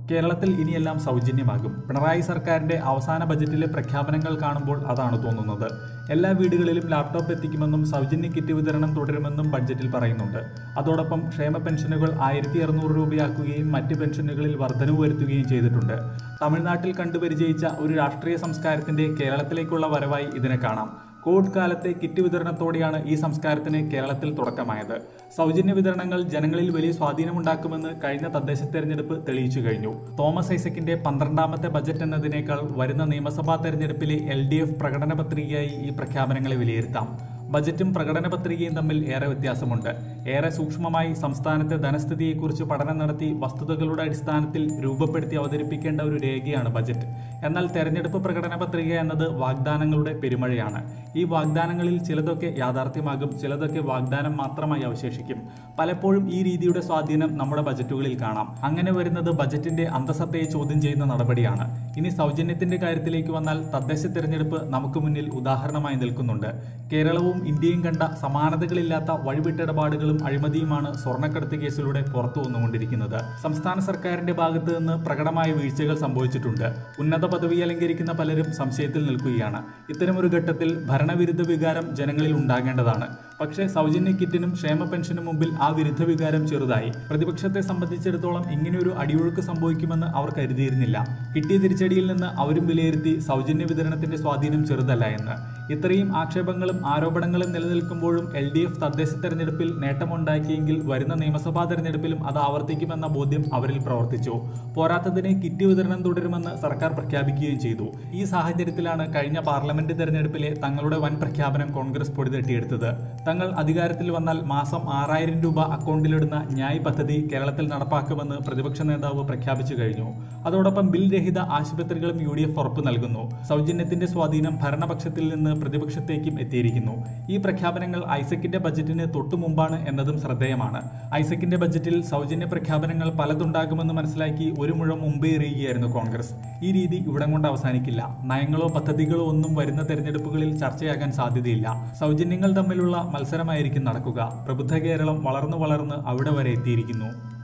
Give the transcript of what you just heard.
കേരളത്തിൽ ഇനിയെല്ലാം സൗജന്യമാകും പിണറായി സർക്കാരിന്റെ അവസാന ബജറ്റിലെ പ്രഖ്യാപനങ്ങൾ കാണുമ്പോൾ അതാണ് തോന്നുന്നത് എല്ലാ വീടുകളിലും ലാപ്ടോപ്പ് എത്തിക്കുമെന്നും സൗജന്യ കിറ്റ് വിതരണം തുടരുമെന്നും ബഡ്ജറ്റിൽ പറയുന്നുണ്ട് അതോടൊപ്പം ക്ഷേമ പെൻഷനുകൾ ആയിരത്തി അറുന്നൂറ് രൂപയാക്കുകയും മറ്റ് പെൻഷനുകളിൽ വർധനവ് വരുത്തുകയും ചെയ്തിട്ടുണ്ട് തമിഴ്നാട്ടിൽ കണ്ടുപരിചയിച്ച ഒരു രാഷ്ട്രീയ സംസ്കാരത്തിന്റെ കേരളത്തിലേക്കുള്ള വരവായി ഇതിനെ കാണാം കോവിഡ് കാലത്തെ കിറ്റ് വിതരണത്തോടെയാണ് ഈ സംസ്കാരത്തിന് കേരളത്തിൽ തുടക്കമായത് സൗജന്യ വിതരണങ്ങൾ ജനങ്ങളിൽ വലിയ സ്വാധീനമുണ്ടാക്കുമെന്ന് കഴിഞ്ഞ തദ്ദേശ തെരഞ്ഞെടുപ്പ് തെളിയിച്ചു കഴിഞ്ഞു തോമസ് ഐസക്കിന്റെ പന്ത്രണ്ടാമത്തെ ബജറ്റ് എന്നതിനേക്കാൾ വരുന്ന നിയമസഭാ തെരഞ്ഞെടുപ്പിലെ എൽ ഡി എഫ് പ്രകടന പത്രികയായി ഈ പ്രഖ്യാപനങ്ങളെ വിലയിരുത്താം ബജറ്റും പ്രകടന പത്രികയും തമ്മിൽ ഏറെ വ്യത്യാസമുണ്ട് ഏറെ സൂക്ഷ്മമായി സംസ്ഥാനത്തെ ധനസ്ഥിതിയെക്കുറിച്ച് പഠനം നടത്തി വസ്തുതകളുടെ അടിസ്ഥാനത്തിൽ രൂപപ്പെടുത്തി അവതരിപ്പിക്കേണ്ട ഒരു രേഖയാണ് ബജറ്റ് എന്നാൽ തെരഞ്ഞെടുപ്പ് പ്രകടന പത്രിക എന്നത് വാഗ്ദാനങ്ങളുടെ പെരുമഴയാണ് ഈ വാഗ്ദാനങ്ങളിൽ ചിലതൊക്കെ യാഥാർത്ഥ്യമാകും ചിലതൊക്കെ വാഗ്ദാനം മാത്രമായി അവശേഷിക്കും പലപ്പോഴും ഈ രീതിയുടെ സ്വാധീനം നമ്മുടെ ബജറ്റുകളിൽ കാണാം അങ്ങനെ വരുന്നത് ബജറ്റിന്റെ അന്തസത്തയെ ചോദ്യം ചെയ്യുന്ന നടപടിയാണ് ഇനി സൗജന്യത്തിന്റെ കാര്യത്തിലേക്ക് വന്നാൽ തദ്ദേശ തെരഞ്ഞെടുപ്പ് നമുക്ക് മുന്നിൽ ഉദാഹരണമായി നിൽക്കുന്നുണ്ട് കേരളവും ഇന്ത്യയും കണ്ട സമാനതകളില്ലാത്ത വഴിവിട്ടിടപാടുകളും അഴിമതിയുമാണ് സ്വർണ്ണക്കടത്ത് കേസിലൂടെ പുറത്തു വന്നുകൊണ്ടിരിക്കുന്നത് സംസ്ഥാന സർക്കാരിന്റെ ഭാഗത്ത് നിന്ന് പ്രകടമായ വീഴ്ചകൾ സംഭവിച്ചിട്ടുണ്ട് ഉന്നത പദവി അലങ്കരിക്കുന്ന പലരും സംശയത്തിൽ നിൽക്കുകയാണ് ഇത്തരമൊരു ഘട്ടത്തിൽ ഭരണവിരുദ്ധ വികാരം ജനങ്ങളിൽ ഉണ്ടാകേണ്ടതാണ് പക്ഷേ സൗജന്യ കിറ്റിനും ക്ഷേമ പെൻഷനും മുമ്പിൽ ആ വിരുദ്ധ വികാരം ചെറുതായി പ്രതിപക്ഷത്തെ സംബന്ധിച്ചിടത്തോളം ഇങ്ങനെയൊരു അടിയൊഴുക്ക് സംഭവിക്കുമെന്ന് അവർ കരുതിയിരുന്നില്ല കിട്ടിയ തിരിച്ചടിയിൽ നിന്ന് അവരും വിലയിരുത്തി സൗജന്യ വിതരണത്തിന്റെ സ്വാധീനം ചെറുതല്ല എന്ന് ഇത്രയും ആക്ഷേപങ്ങളും ആരോപണങ്ങളും നിലനിൽക്കുമ്പോഴും എൽ ഡി എഫ് തദ്ദേശ തെരഞ്ഞെടുപ്പിൽ നേട്ടമുണ്ടാക്കിയെങ്കിൽ വരുന്ന നിയമസഭാ തെരഞ്ഞെടുപ്പിലും അത് ആവർത്തിക്കുമെന്ന ബോധ്യം അവരിൽ പ്രവർത്തിച്ചു പോരാത്തതിന് കിറ്റ് വിതരണം തുടരുമെന്ന് സർക്കാർ പ്രഖ്യാപിക്കുകയും ചെയ്തു ഈ സാഹചര്യത്തിലാണ് കഴിഞ്ഞ പാർലമെന്റ് തെരഞ്ഞെടുപ്പിലെ തങ്ങളുടെ വൻ പ്രഖ്യാപനം കോൺഗ്രസ് പൊടിതട്ടിയെടുത്തത് തങ്ങൾ അധികാരത്തിൽ വന്നാൽ മാസം ആറായിരം രൂപ അക്കൗണ്ടിലിടുന്ന ന്യായ് പദ്ധതി കേരളത്തിൽ നടപ്പാക്കുമെന്ന് പ്രതിപക്ഷ നേതാവ് പ്രഖ്യാപിച്ചു കഴിഞ്ഞു അതോടൊപ്പം ബിൽ രഹിത ആശുപത്രികളും യു ഡി എഫ് ഉറപ്പ് നൽകുന്നു സൗജന്യത്തിന്റെ സ്വാധീനം ഭരണപക്ഷത്തിൽ നിന്ന് പ്രതിപക്ഷത്തേക്കും എത്തിയിരിക്കുന്നു ഈ പ്രഖ്യാപനങ്ങൾ ഐസക്കിന്റെ ബജറ്റിന് തൊട്ടു മുമ്പാണ് എന്നതും ശ്രദ്ധേയമാണ് ഐസക്കിന്റെ ബജറ്റിൽ സൗജന്യ പ്രഖ്യാപനങ്ങൾ പലതുണ്ടാകുമെന്ന് മനസ്സിലാക്കി ഒരു മുഴം മുമ്പേ എറിയുകയായിരുന്നു കോൺഗ്രസ് ഈ രീതി ഇവിടം കൊണ്ട് അവസാനിക്കില്ല നയങ്ങളോ പദ്ധതികളോ ഒന്നും വരുന്ന തെരഞ്ഞെടുപ്പുകളിൽ ചർച്ചയാകാൻ സാധ്യതയില്ല സൗജന്യങ്ങൾ തമ്മിലുള്ള മത്സരമായിരിക്കും നടക്കുക പ്രബുദ്ധ കേരളം വളർന്നു വളർന്ന് അവിടെ വരെ എത്തിയിരിക്കുന്നു